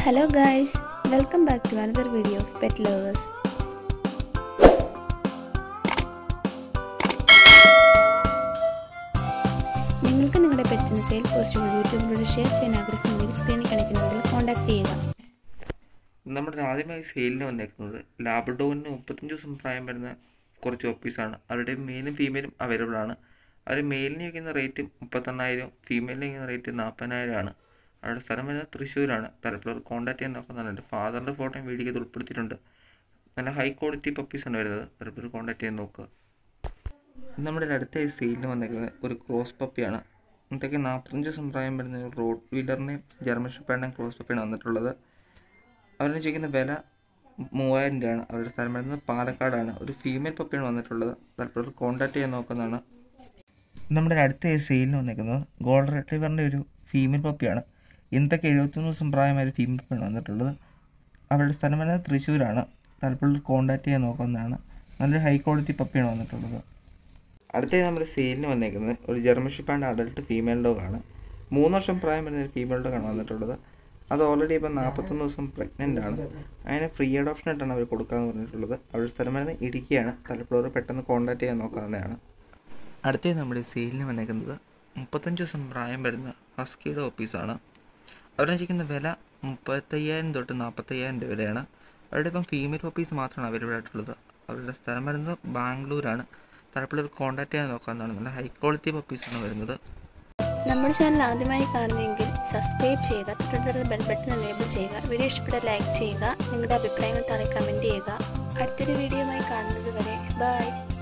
Hello guys, welcome back to another video of Pet Lovers. നിങ്ങൾക്ക് നിങ്ങളുടെ പെറ്റ്സിന് sale പോസ്റ്റുകൾ യൂട്യൂബിലൂടെ ഷെയർ ചെയ്യാൻ ആഗ്രഹിക്കുന്നെങ്കിൽ സ്ക്രീനിൽ കാണിക്കുന്ന നമ്പറിൽ കോൺടാക്ട് ചെയ്യുക നമ്മുടെ ആദ്യമായി സെയിലിന് വന്നേക്കുന്നത് ലാബ്ഡോറിന് മുപ്പത്തഞ്ച് ദിവസം പ്രായം വരുന്ന കുറച്ച് ഓപ്പീസാണ് അവരുടെ മെയിലും ഫീമെയിലും അവൈലബിൾ ആണ് അവർ മെയിലിന് വയ്ക്കുന്ന റേറ്റ് മുപ്പത്തെണ്ണായിരം ഫീമെയിലിന് വയ്ക്കുന്ന റേറ്റ് നാൽപ്പതിനായിരം ആണ് അവരുടെ സ്ഥലം വരുന്നത് തൃശ്ശൂരാണ് താല്പര്യമുള്ളവർ കോൺടാക്ട് ചെയ്യാൻ നോക്കുന്നുണ്ട് ഫാദറിൻ്റെ ഫോട്ടോയും വീഡിയോ ചെയ്ത് ഉൾപ്പെടുത്തിയിട്ടുണ്ട് നല്ല ഹൈ ക്വാളിറ്റി പപ്പീസാണ് വരുന്നത് താല്പര്യമുള്ളവർ കോൺടാക്ട് ചെയ്യാൻ നോക്കുക നമ്മുടെ അടുത്ത സെയിലിന് വന്നേക്കുന്നത് ഒരു ക്രോസ് പപ്പിയാണ് ഇന്നത്തേക്ക് നാൽപ്പത്തഞ്ച് ദിവസം പ്രായം വരുന്ന ഒരു റോഡ് വീലറിനെയും ജർമ്മൻ ഷെപ്പേർഡിനെയും ക്രോസ് പപ്പിയാണ് വന്നിട്ടുള്ളത് അവരിന് ചോദിക്കുന്ന വില മൂവായിരം രൂപയാണ് അവരുടെ സ്ഥലം വരുന്നത് പാലക്കാടാണ് ഒരു ഫീമെയിൽ പപ്പിയാണ് വന്നിട്ടുള്ളത് താല്പര്യം കോൺടാക്ട് ചെയ്യാൻ നോക്കുന്നതാണ് നമ്മുടെ അടുത്ത സെയിലിന് വന്നിരിക്കുന്നത് ഗോൾഡ് റിട്രീവറിൻ്റെ ഒരു ഫീമെയിൽ പപ്പിയാണ് ഇന്നത്തേക്ക് എഴുപത്തൊന്ന് ദിവസം പ്രായമായ ഒരു ഫീമെയിൽ പപ്പിയാണ് വന്നിട്ടുള്ളത് അവരുടെ സ്ഥലം വരുന്നത് തൃശ്ശൂരാണ് താല്പര്യം കോൺടാക്ട് ചെയ്യാൻ നോക്കുന്നതാണ് നല്ലൊരു ഹൈ ക്വാളിറ്റി പപ്പിയാണ് വന്നിട്ടുള്ളത് അടുത്ത നമ്മുടെ സെയിലിന് വന്നേക്കുന്നത് ഒരു ജർമ്മൻ ഷിപ്പാൻ്റെ അഡൽട്ട് ഫീമെയിൽ ഡോഗാണ് മൂന്ന് വർഷം പ്രായം വരുന്ന ഒരു ഫീമെയിൽ ഡോഗാണ് വന്നിട്ടുള്ളത് അത് ഓൾറെഡി ഇപ്പം നാൽപ്പത്തൊന്ന് ദിവസം പ്രഗ്നൻ്റ് ആണ് അതിന് ഫ്രീ അഡോപ്ഷൻ ആയിട്ടാണ് അവർ കൊടുക്കാമെന്ന് പറഞ്ഞിട്ടുള്ളത് അവരുടെ സ്ഥലം വരുന്നത് ഇടുക്കിയാണ് തലപ്പുഴ പെട്ടെന്ന് കോൺടാക്ട് ചെയ്യാൻ നോക്കാവുന്നതാണ് അടുത്തത് നമ്മുടെ സെയിലിന് വന്നേക്കുന്നത് മുപ്പത്തഞ്ച് ദിവസം പ്രായം വരുന്ന ഹസ്കിയുടെ ഓഫീസാണ് അവരുടെ ചോദിക്കുന്ന വില മുപ്പത്തയ്യായിരം തൊട്ട് നാൽപ്പത്തയ്യായിരം രൂപ വരെയാണ് അവരുടെ ഇപ്പം ഫീമെയിൽ ഓഫീസ് മാത്രമാണ് അവൈലബിൾ ആയിട്ടുള്ളത് അവരുടെ സ്ഥലം വരുന്നത് ബാംഗ്ലൂരാണ് തലപ്പുഴ കോൺടാക്ട് ചെയ്യാൻ നോക്കാവുന്നതാണ് നല്ല ഹൈ ക്വാളിറ്റി പപ്പീസാണ് വരുന്നത് നമ്മുടെ ചാനൽ ആദ്യമായി കാണുന്നതെങ്കിൽ സബ്സ്ക്രൈബ് ചെയ്യുക തൊട്ടടുത്തുള്ള ബെൽ ബട്ടൺ എനേബിൾ ചെയ്യുക വീഡിയോ ഇഷ്ടപ്പെട്ട ലൈക്ക് ചെയ്യുക നിങ്ങളുടെ അഭിപ്രായങ്ങൾ താഴെ കമൻറ്റ് ചെയ്യുക അടുത്തൊരു വീഡിയോയുമായി കാണുന്നത് വരെ ബൈ